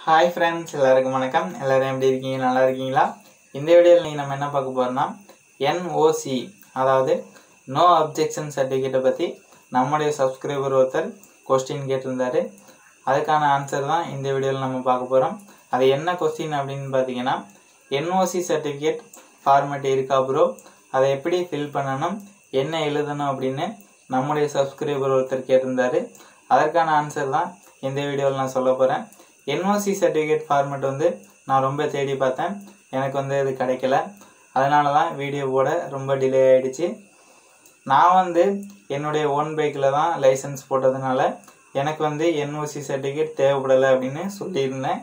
hi friends எல்லாருக்கும் வணக்கம் எல்லாரும் எப்படி இருக்கீங்க நல்லா இருக்கீங்களா இந்த வீடியோவில் நீங்கள் நம்ம என்ன பார்க்க போகிறோம்னா என்ஓசி அதாவது நோ அப்ஜெக்ஷன் சர்டிஃபிகேட்டை பற்றி நம்முடைய சப்ஸ்கிரைபர் ஒருத்தர் கொஸ்டின் கேட்டிருந்தாரு அதுக்கான ஆன்சர் தான் இந்த வீடியோவில் நம்ம பார்க்க போகிறோம் அது என்ன கொஸ்டின் அப்படின்னு பார்த்தீங்கன்னா என்ஓசி சர்டிஃபிகேட் ஃபார்மேட் இருக்கா ப்ரோ அதை எப்படி ஃபில் பண்ணணும் என்ன எழுதணும் அப்படின்னு நம்முடைய சப்ஸ்கிரைபர் ஒருத்தர் கேட்டிருந்தாரு அதற்கான ஆன்சர் தான் இந்த வீடியோவில் நான் சொல்ல போகிறேன் என்ஓசி சர்டிஃபிகேட் ஃபார்மேட் வந்து நான் ரொம்ப தேடி பார்த்தேன் எனக்கு வந்து இது கிடைக்கல அதனால தான் வீடியோ போட ரொம்ப டிலே ஆகிடுச்சு நான் வந்து என்னுடைய ஓன் பைக்கில் தான் லைசன்ஸ் போட்டதுனால எனக்கு வந்து என்ஓசி சர்டிஃபிகேட் தேவைப்படலை அப்படின்னு சொல்லியிருந்தேன்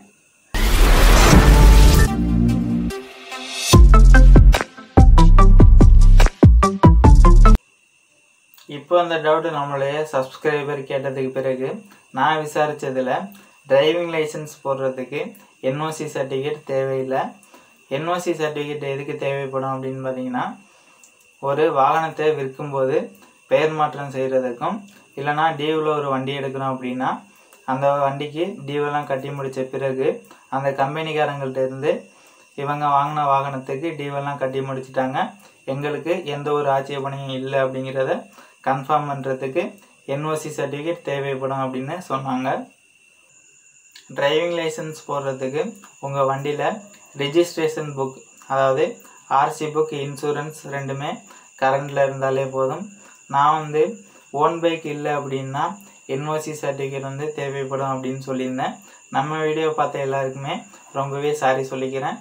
இப்போ அந்த டவுட் நம்மளுடைய சப்ஸ்கிரைபர் கேட்டதுக்கு பிறகு நான் விசாரித்ததில் டிரைவிங் லைசன்ஸ் போடுறதுக்கு என்ஓசி சர்டிஃபிகேட் தேவையில்லை என்ஓசி சர்டிஃபிகேட் எதுக்கு தேவைப்படும் அப்படின்னு பார்த்தீங்கன்னா ஒரு வாகனத்தை விற்கும்போது பெயர் மாற்றம் செய்கிறதுக்கும் இல்லைனா டியூவில் ஒரு வண்டி எடுக்கிறோம் அப்படின்னா அந்த வண்டிக்கு டியூவெல்லாம் கட்டி முடித்த பிறகு அந்த கம்பெனிக்காரங்கள்ட்ட இருந்து இவங்க வாங்கின வாகனத்துக்கு டியூவெல்லாம் கட்டி முடிச்சிட்டாங்க எங்களுக்கு எந்த ஒரு ஆட்சேபனையும் இல்லை அப்படிங்கிறத கன்ஃபார்ம் பண்ணுறதுக்கு என்ஓசி சர்டிஃபிகேட் தேவைப்படும் அப்படின்னு சொன்னாங்க டிரைவிங் லைசன்ஸ் போடுறதுக்கு உங்கள் வண்டியில் ரிஜிஸ்ட்ரேஷன் புக் அதாவது ஆர்சி புக் இன்சூரன்ஸ் ரெண்டுமே கரண்டில் இருந்தாலே போதும் நான் வந்து ஓன் பைக் இல்லை அப்படின்னா என்ஓசி சர்டிஃபிகேட் வந்து தேவைப்படும் அப்படின்னு சொல்லியிருந்தேன் நம்ம வீடியோ பார்த்த எல்லாருக்குமே ரொம்பவே சாரி சொல்லிக்கிறேன்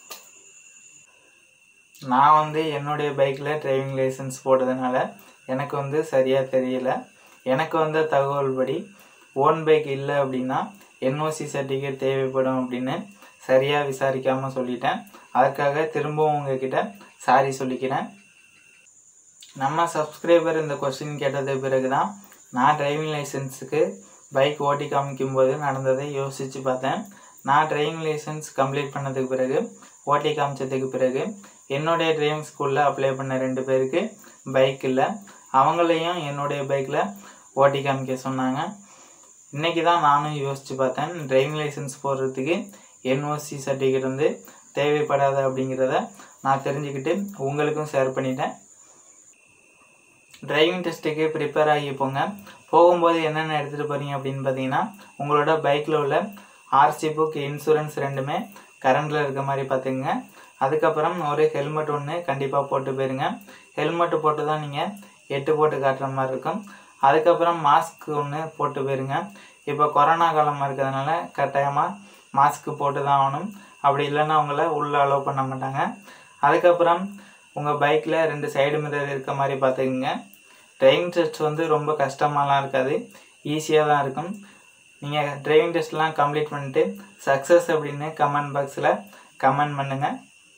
நான் வந்து என்னுடைய பைக்கில் டிரைவிங் லைசன்ஸ் போட்டதுனால எனக்கு வந்து சரியாக தெரியல எனக்கு வந்த தகவல் படி ஓன் பைக் இல்லை அப்படின்னா என்ஓசி சர்டிஃபிகேட் தேவைப்படும் அப்படின்னு சரியாக விசாரிக்காமல் சொல்லிட்டேன் அதற்காக திரும்பவும் உங்ககிட்ட சாரி சொல்லிக்கிறேன் நம்ம சப்ஸ்கிரைபர் இந்த கொஸ்டின் கேட்டது பிறகு தான் நான் டிரைவிங் லைசன்ஸுக்கு பைக் ஓட்டி காமிக்கும்போது நடந்ததை யோசித்து பார்த்தேன் நான் டிரைவிங் லைசன்ஸ் கம்ப்ளீட் பண்ணதுக்கு பிறகு ஓட்டி காமிச்சதுக்கு பிறகு என்னுடைய டிரைவிங் ஸ்கூலில் அப்ளை பண்ண ரெண்டு பேருக்கு பைக் இல்லை அவங்களையும் என்னுடைய பைக்கில் ஓட்டி காமிக்க சொன்னாங்க இன்றைக்கி தான் நானும் யோசித்து பார்த்தேன் டிரைவிங் லைசன்ஸ் போடுறதுக்கு என்ஓசி சர்டிஃபிகேட் வந்து தேவைப்படாது அப்படிங்கிறத நான் தெரிஞ்சுக்கிட்டு உங்களுக்கும் ஷேர் பண்ணிட்டேன் டிரைவிங் டெஸ்ட்டுக்கு ப்ரிப்பேர் ஆகி போங்க போகும்போது என்னென்ன எடுத்துகிட்டு போகிறீங்க அப்படின்னு பார்த்தீங்கன்னா உங்களோட பைக்கில் உள்ள ஆர்சி புக் இன்சூரன்ஸ் ரெண்டுமே கரண்டில் இருக்க மாதிரி பார்த்துக்குங்க அதுக்கப்புறம் ஒரு ஹெல்மெட் ஒன்று கண்டிப்பாக போட்டு போயிருங்க ஹெல்மெட்டு போட்டு தான் நீங்கள் எட்டு போட்டு காட்டுற மாதிரி இருக்கும் அதுக்கப்புறம் மாஸ்க் ஒன்று போட்டு போயிருங்க இப்போ கொரோனா காலமாக இருக்கிறதுனால கட்டாயமாக மாஸ்க் போட்டு தான் ஆகணும் அப்படி இல்லைன்னா உங்களை உள்ளே அலோவ் பண்ண மாட்டாங்க அதுக்கப்புறம் உங்கள் பைக்கில் ரெண்டு சைடு மிரர் இருக்க மாதிரி பார்த்துக்குங்க டிரைவிங் டெஸ்ட் வந்து ரொம்ப கஷ்டமாலாம் இருக்காது ஈஸியாக தான் இருக்கும் நீங்கள் டிரைவிங் டெஸ்ட்லாம் கம்ப்ளீட் பண்ணிட்டு சக்ஸஸ் அப்படின்னு கமெண்ட் பாக்ஸில் கமெண்ட் பண்ணுங்கள்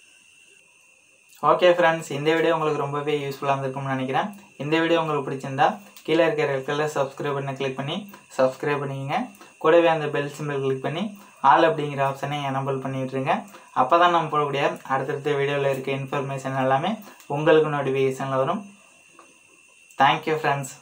ஓகே ஃப்ரெண்ட்ஸ் இந்த வீடியோ உங்களுக்கு ரொம்பவே யூஸ்ஃபுல்லாக இருந்திருக்கும்னு நினைக்கிறேன் இந்த வீடியோ உங்களுக்கு பிடிச்சிருந்தா கீழே இருக்கிற ரெட் கலர் சப்ஸ்கிரைப் பண்ண கிளிக் பண்ணி சப்ஸ்கிரைப் பண்ணிக்கங்க கூடவே அந்த பெல் சிம்பிள் கிளிக் பண்ணி ஆல் அப்படிங்கிற ஆப்ஷனை எனபிள் பண்ணி விட்ருங்க அப்போ தான் நம்ம போடக்கூடிய அடுத்தடுத்த வீடியோவில் இருக்க இன்ஃபர்மேஷன் எல்லாமே உங்களுக்கு நோட்டிஃபிகேஷனில் வரும் தேங்க்யூ ஃப்ரெண்ட்ஸ்